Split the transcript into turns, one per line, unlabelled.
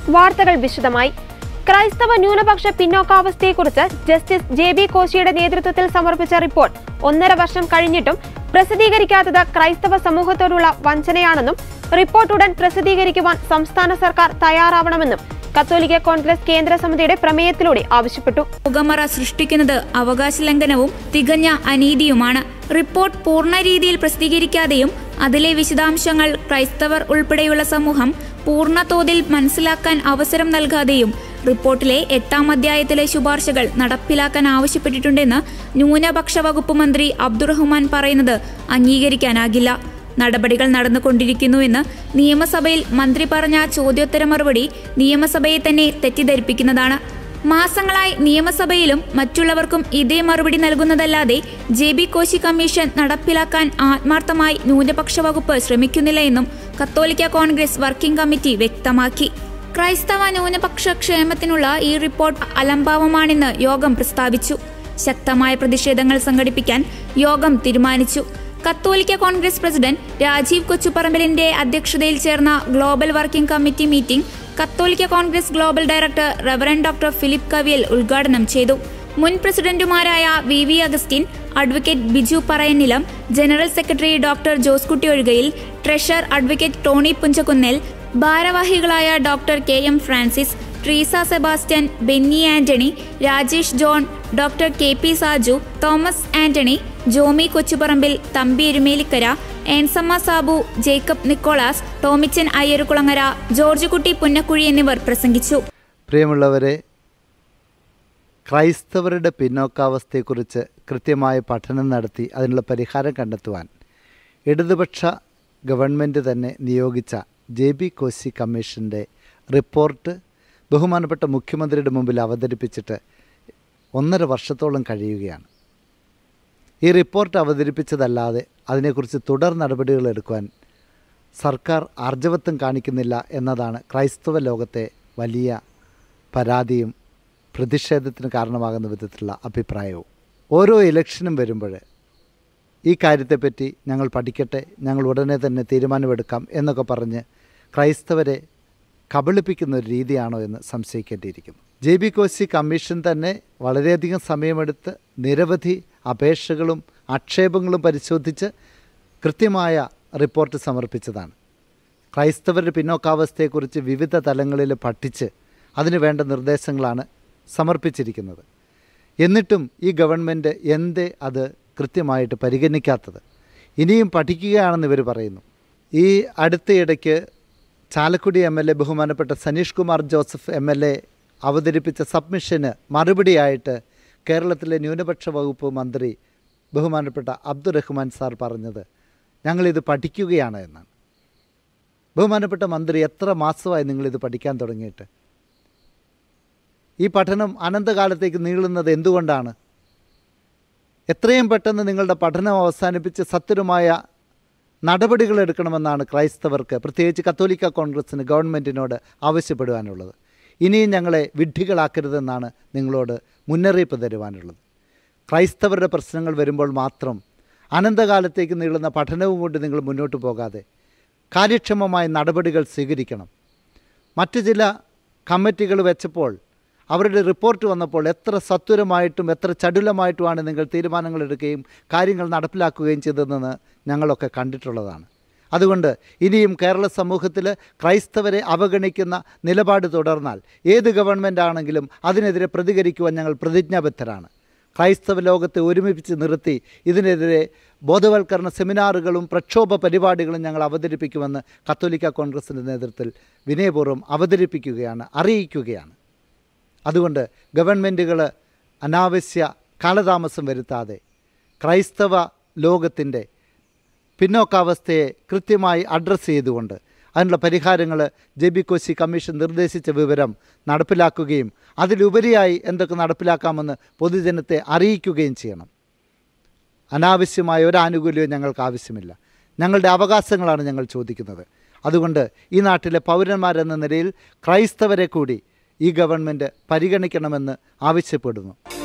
വാർത്തകൾ വിശദമായി ക്രൈസ്തവ ന്യൂനപക്ഷ പിന്നോക്കാവസ്ഥയെക്കുറിച്ച് ജസ്റ്റിസ് ജെ ബി കോശിയുടെ നേതൃത്വത്തിൽ സമർപ്പിച്ച റിപ്പോർട്ട് ഒന്നര വർഷം കഴിഞ്ഞിട്ടും പ്രസിദ്ധീകരിക്കാത്തത് ക്രൈസ്തവ സമൂഹത്തോടുള്ള വഞ്ചനയാണെന്നും റിപ്പോർട്ട് ഉടൻ പ്രസിദ്ധീകരിക്കുവാൻ സംസ്ഥാന സർക്കാർ തയ്യാറാവണമെന്നും കത്തോലിക്ക കോൺഗ്രസ് കേന്ദ്ര സമിതിയുടെ പ്രമേയത്തിലൂടെ ആവശ്യപ്പെട്ടു
പുകമറ സൃഷ്ടിക്കുന്നത് അവകാശ ലംഘനവും തികഞ്ഞ അനീതിയുമാണ് റിപ്പോർട്ട് പൂർണ്ണ രീതിയിൽ പ്രസിദ്ധീകരിക്കാതെയും അതിലെ വിശദാംശങ്ങൾ ക്രൈസ്തവർ ഉൾപ്പെടെയുള്ള സമൂഹം പൂർണ്ണ തോതിൽ മനസ്സിലാക്കാൻ അവസരം നൽകാതെയും റിപ്പോർട്ടിലെ എട്ടാം അധ്യായത്തിലെ ശുപാർശകൾ നടപ്പിലാക്കാൻ ആവശ്യപ്പെട്ടിട്ടുണ്ടെന്ന് ന്യൂനപക്ഷ വകുപ്പ് മന്ത്രി അബ്ദുറഹ്മാൻ പറയുന്നത് അംഗീകരിക്കാനാകില്ല നടപടികൾ നടന്നുകൊണ്ടിരിക്കുന്നുവെന്ന് നിയമസഭയിൽ മന്ത്രി പറഞ്ഞ ചോദ്യോത്തര മറുപടി നിയമസഭയെ തന്നെ തെറ്റിദ്ധരിപ്പിക്കുന്നതാണ് മാസങ്ങളായി നിയമസഭയിലും മറ്റുള്ളവർക്കും ഇതേ മറുപടി നൽകുന്നതല്ലാതെ ജെ ബി കോശി കമ്മീഷൻ നടപ്പിലാക്കാൻ ആത്മാർത്ഥമായി ന്യൂനപക്ഷ വകുപ്പ് ശ്രമിക്കുന്നില്ല എന്നും കത്തോലിക്ക കോൺഗ്രസ് വർക്കിംഗ് കമ്മിറ്റി വ്യക്തമാക്കി ക്രൈസ്തവ ന്യൂനപക്ഷ ക്ഷേമത്തിനുള്ള ഈ റിപ്പോർട്ട് അലംഭാവമാണെന്ന് യോഗം പ്രസ്താവിച്ചു ശക്തമായ പ്രതിഷേധങ്ങൾ സംഘടിപ്പിക്കാൻ യോഗം തീരുമാനിച്ചു കത്തോലിക്ക കോൺഗ്രസ് പ്രസിഡന്റ് രാജീവ് കൊച്ചുപറമ്പലിന്റെ അധ്യക്ഷതയിൽ ചേർന്ന global working committee meeting Catholic Congress global director reverend doctor Philip Kaviyil ഉദ്ഘാടനം ചെയ്തു മുൻ പ്രസിഡന്റുമാരായ V V Augustine advocate Biju Parayannilam general secretary doctor Joskutty Ozhukayil treasurer advocate Tony Punchakunnel ഭാരവാഹികളായ doctor K M Francis Treesa Sebastian Benny Antony Rajesh John doctor K P Saju Thomas Antony Jomy Kochuparambil Thampi Erumelikkara Ensamma Sabu Jacob Nicholas Tomichan Ayyarukulangara Georgekutty Punnakuzhy എന്നിവർ പ്രസംഗിച്ചു
പ്രിയമുള്ളവരെ ക്രൈസ്തവരുടെ പിന്നോക്കാവസ്ഥയെക്കുറിച്ച് കൃത്യമായ പഠനം നടത്തി അതിനുള്ള പരിഹാരം കണ്ടെത്തുവാൻ ഇടതുപക്ഷ ഗവൺമെൻറ് തന്നെ നിയോഗിച്ച ജെ ബി കോശി കമ്മീഷൻ്റെ റിപ്പോർട്ട് ബഹുമാനപ്പെട്ട മുഖ്യമന്ത്രിയുടെ മുമ്പിൽ അവതരിപ്പിച്ചിട്ട് ഒന്നര വർഷത്തോളം കഴിയുകയാണ് ഈ റിപ്പോർട്ട് അവതരിപ്പിച്ചതല്ലാതെ അതിനെക്കുറിച്ച് തുടർ നടപടികൾ എടുക്കുവാൻ സർക്കാർ ആർജവത്വം കാണിക്കുന്നില്ല എന്നതാണ് ക്രൈസ്തവ ലോകത്തെ വലിയ പരാതിയും പ്രതിഷേധത്തിന് കാരണമാകുന്ന വിധത്തിലുള്ള അഭിപ്രായവും ഓരോ ഇലക്ഷനും വരുമ്പോൾ ഈ കാര്യത്തെപ്പറ്റി ഞങ്ങൾ പഠിക്കട്ടെ ഞങ്ങൾ ഉടനെ തന്നെ തീരുമാനമെടുക്കാം എന്നൊക്കെ പറഞ്ഞ് ക്രൈസ്തവരെ കബളിപ്പിക്കുന്ന ഒരു രീതിയാണോ എന്ന് സംശയിക്കേണ്ടിയിരിക്കുന്നു ജെ ബി കോശി കമ്മീഷൻ തന്നെ വളരെയധികം സമയമെടുത്ത് നിരവധി അപേക്ഷകളും ആക്ഷേപങ്ങളും പരിശോധിച്ച് കൃത്യമായ റിപ്പോർട്ട് സമർപ്പിച്ചതാണ് ക്രൈസ്തവരുടെ പിന്നോക്കാവസ്ഥയെക്കുറിച്ച് വിവിധ തലങ്ങളിൽ പഠിച്ച് അതിന് വേണ്ട നിർദ്ദേശങ്ങളാണ് സമർപ്പിച്ചിരിക്കുന്നത് എന്നിട്ടും ഈ ഗവൺമെൻറ് എന്തേ അത് കൃത്യമായിട്ട് പരിഗണിക്കാത്തത് ഇനിയും പഠിക്കുകയാണെന്ന് ഇവർ പറയുന്നു ഈ അടുത്തയിടയ്ക്ക് ചാലക്കുടി എം എൽ എ ബഹുമാനപ്പെട്ട Saneesh Kumar Joseph M L A അവതരിപ്പിച്ച സബ്മിഷന് മറുപടിയായിട്ട് കേരളത്തിലെ ന്യൂനപക്ഷ വകുപ്പ് മന്ത്രി ബഹുമാനപ്പെട്ട അബ്ദുറഹ്മാൻ സാർ പറഞ്ഞത് ഞങ്ങളിത് പഠിക്കുകയാണ് എന്നാണ് ബഹുമാനപ്പെട്ട മന്ത്രി എത്ര മാസമായി നിങ്ങളിത് പഠിക്കാൻ തുടങ്ങിയിട്ട് ഈ പഠനം അനന്തകാലത്തേക്ക് നീളുന്നത് എന്തുകൊണ്ടാണ് എത്രയും പെട്ടെന്ന് നിങ്ങളുടെ പഠനം അവസാനിപ്പിച്ച് സത്യമായ നടപടികൾ എടുക്കണമെന്നാണ് ക്രൈസ്തവർക്ക് പ്രത്യേകിച്ച് കത്തോലിക്ക കോൺഗ്രസ്സിന് ഗവൺമെൻറ്റിനോട് ആവശ്യപ്പെടുവാനുള്ളത് ഇനിയും ഞങ്ങളെ വിഡ്ഢികളാക്കരുതെന്നാണ് നിങ്ങളോട് മുന്നറിയിപ്പ് തരുവാനുള്ളത് ക്രൈസ്തവരുടെ പ്രശ്നങ്ങൾ വരുമ്പോൾ മാത്രം അനന്തകാലത്തേക്ക് നീളുന്ന പഠനവും കൊണ്ട് നിങ്ങൾ മുന്നോട്ട് പോകാതെ കാര്യക്ഷമമായ നടപടികൾ സ്വീകരിക്കണം മറ്റു ചില കമ്മിറ്റികൾ വെച്ചപ്പോൾ അവരുടെ റിപ്പോർട്ട് വന്നപ്പോൾ എത്ര സത്വരമായിട്ടും എത്ര ചടുലമായിട്ടുമാണ് നിങ്ങൾ തീരുമാനങ്ങൾ എടുക്കുകയും കാര്യങ്ങൾ നടപ്പിലാക്കുകയും ചെയ്തതെന്ന് ഞങ്ങളൊക്കെ കണ്ടിട്ടുള്ളതാണ് അതുകൊണ്ട് ഇനിയും കേരള സമൂഹത്തിൽ ക്രൈസ്തവരെ അവഗണിക്കുന്ന നിലപാട് തുടർന്നാൽ ഏത് ഗവൺമെൻറ് ആണെങ്കിലും അതിനെതിരെ പ്രതികരിക്കുവാൻ ഞങ്ങൾ പ്രതിജ്ഞാബദ്ധരാണ് ക്രൈസ്തവ ലോകത്തെ ഒരുമിപ്പിച്ച് നിർത്തി ഇതിനെതിരെ ബോധവൽക്കരണ സെമിനാറുകളും പ്രക്ഷോഭ പരിപാടികളും ഞങ്ങൾ അവതരിപ്പിക്കുമെന്ന് കത്തോലിക്ക കോൺഗ്രസിൻ്റെ നേതൃത്വത്തിൽ വിനയപൂർവ്വം അവതരിപ്പിക്കുകയാണ് അറിയിക്കുകയാണ് അതുകൊണ്ട് ഗവൺമെൻറ്റുകൾ അനാവശ്യ കാലതാമസം വരുത്താതെ ക്രൈസ്തവ ലോകത്തിൻ്റെ പിന്നോക്കാവസ്ഥയെ കൃത്യമായി അഡ്രസ്സ് ചെയ്തുകൊണ്ട് അതിനുള്ള പരിഹാരങ്ങൾ ജെ ബി കോശി കമ്മീഷൻ നിർദ്ദേശിച്ച വിവരം നടപ്പിലാക്കുകയും അതിലുപരിയായി എന്തൊക്കെ നടപ്പിലാക്കാമെന്ന് പൊതുജനത്തെ അറിയിക്കുകയും ചെയ്യണം അനാവശ്യമായ ഒരു ആനുകൂല്യവും ഞങ്ങൾക്ക് ആവശ്യമില്ല ഞങ്ങളുടെ അവകാശങ്ങളാണ് ഞങ്ങൾ ചോദിക്കുന്നത് അതുകൊണ്ട് ഈ നാട്ടിലെ പൗരന്മാരെന്ന നിലയിൽ ക്രൈസ്തവരെ കൂടി ഈ ഗവൺമെൻറ് പരിഗണിക്കണമെന്ന് ആവശ്യപ്പെടുന്നു